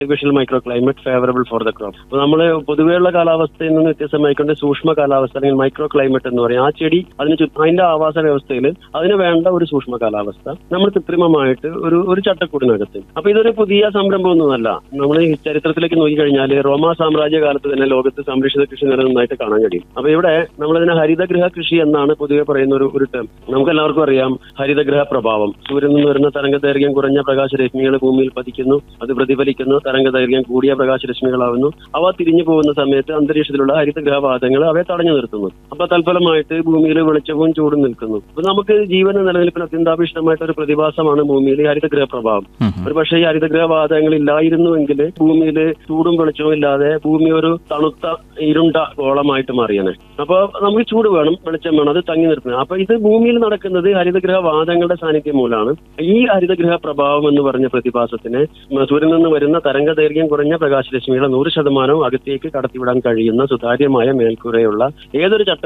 artificial micro climate favourable for the crop അപ്പൊ നമ്മൾ പൊതുവെയുള്ള കാലാവസ്ഥയിൽ നിന്ന് വ്യത്യസ്തമായിക്കൊണ്ട് സൂക്ഷ്മ കാലാവസ്ഥ അല്ലെങ്കിൽ മൈക്രോ ക്ലൈമറ്റ് എന്ന് പറയും ആ ചെടി അതിന് ചുറ്റും അതിന്റെ ആവാസ വ്യവസ്ഥയിൽ അതിന് വേണ്ട ഒരു സൂക്ഷ്മ കാലാവസ്ഥ നമ്മൾ കൃത്രിമമായിട്ട് ഒരു ഒരു ചട്ടക്കൂടിനകത്ത് അപ്പൊ ഇതൊരു പുതിയ സംരംഭമൊന്നുമല്ല നമ്മൾ ഈ ചരിത്രത്തിലേക്ക് നോക്കിക്കഴിഞ്ഞാൽ റോമാ സാമ്രാജ്യ കാലത്ത് തന്നെ ലോകത്ത് സംരക്ഷിത കൃഷി നിലനിന്നായിട്ട് കാണാൻ കഴിയും അപ്പൊ ഇവിടെ നമ്മളിതിനെ ഹരിതഗൃഹ കൃഷി എന്നാണ് പൊതുവെ പറയുന്ന ഒരു ഒരു ടേം നമുക്ക് എല്ലാവർക്കും അറിയാം ഹരിതഗൃഹ പ്രഭാവം സൂര്യനിൽ നിന്ന് വരുന്ന തരംഗ ദൈർഘ്യം കുറഞ്ഞ പ്രകാശരശ്മികൾ ഭൂമിയിൽ പതിക്കുന്നു അത് പ്രതിഫലിക്കുന്നു തരംഗ ദൈർഘ്യം കൂടിയ പ്രകാശരശ്മികളാവുന്നു അവ തിരിഞ്ഞു പോകുന്ന സമയത്ത് അന്തരീക്ഷത്തിലുള്ള ഹരിതഗ്രഹവാതങ്ങൾ അവയെ തടഞ്ഞു നിർത്തുന്നു അപ്പൊ തൽഫലമായിട്ട് ഭൂമിയിൽ വെളിച്ചവും ചൂടും നിൽക്കുന്നു അപ്പൊ നമുക്ക് ജീവന നിലനിൽപ്പിന് അത്യന്താപേക്ഷിതമായിട്ട് ഒരു പ്രതിഭാസമാണ് ഭൂമിയിൽ ഈ ഹരിതഗ്രഹ പ്രഭാവം ഒരു പക്ഷേ ഈ ഹരിതഗ്രഹവാതകങ്ങൾ ഇല്ലായിരുന്നുവെങ്കിൽ ഭൂമിയിൽ ചൂടും വെളിച്ചവും ഇല്ലാതെ ഭൂമി ഒരു തണുത്ത ഇരുണ്ട ഗോളമായിട്ട് മാറിയനെ അപ്പൊ നമുക്ക് ചൂട് വേണം വെളിച്ചം വേണം അത് തങ്ങി നിർത്തുന്നത് അപ്പൊ ഇത് ഭൂമിയിൽ നടക്കുന്നത് ഹരിതഗ്രഹവാതങ്ങളുടെ സാന്നിധ്യം മൂലമാണ് ഈ ഹരിതഗ്രഹ പ്രഭാവം എന്ന് പറഞ്ഞ പ്രതിഭാസത്തിന് സൂര്യനിൽ നിന്ന് വരുന്ന തരംഗ ദൈർഘ്യം കുറഞ്ഞ പ്രകാശരശ്മികളെ നൂറ് ശതമാനവും അകത്തേക്ക് കടത്തിവിടാൻ കഴിയുന്ന സുതാര്യമായ മേൽക്കൂരയുള്ള ഏതൊരു ചട്ട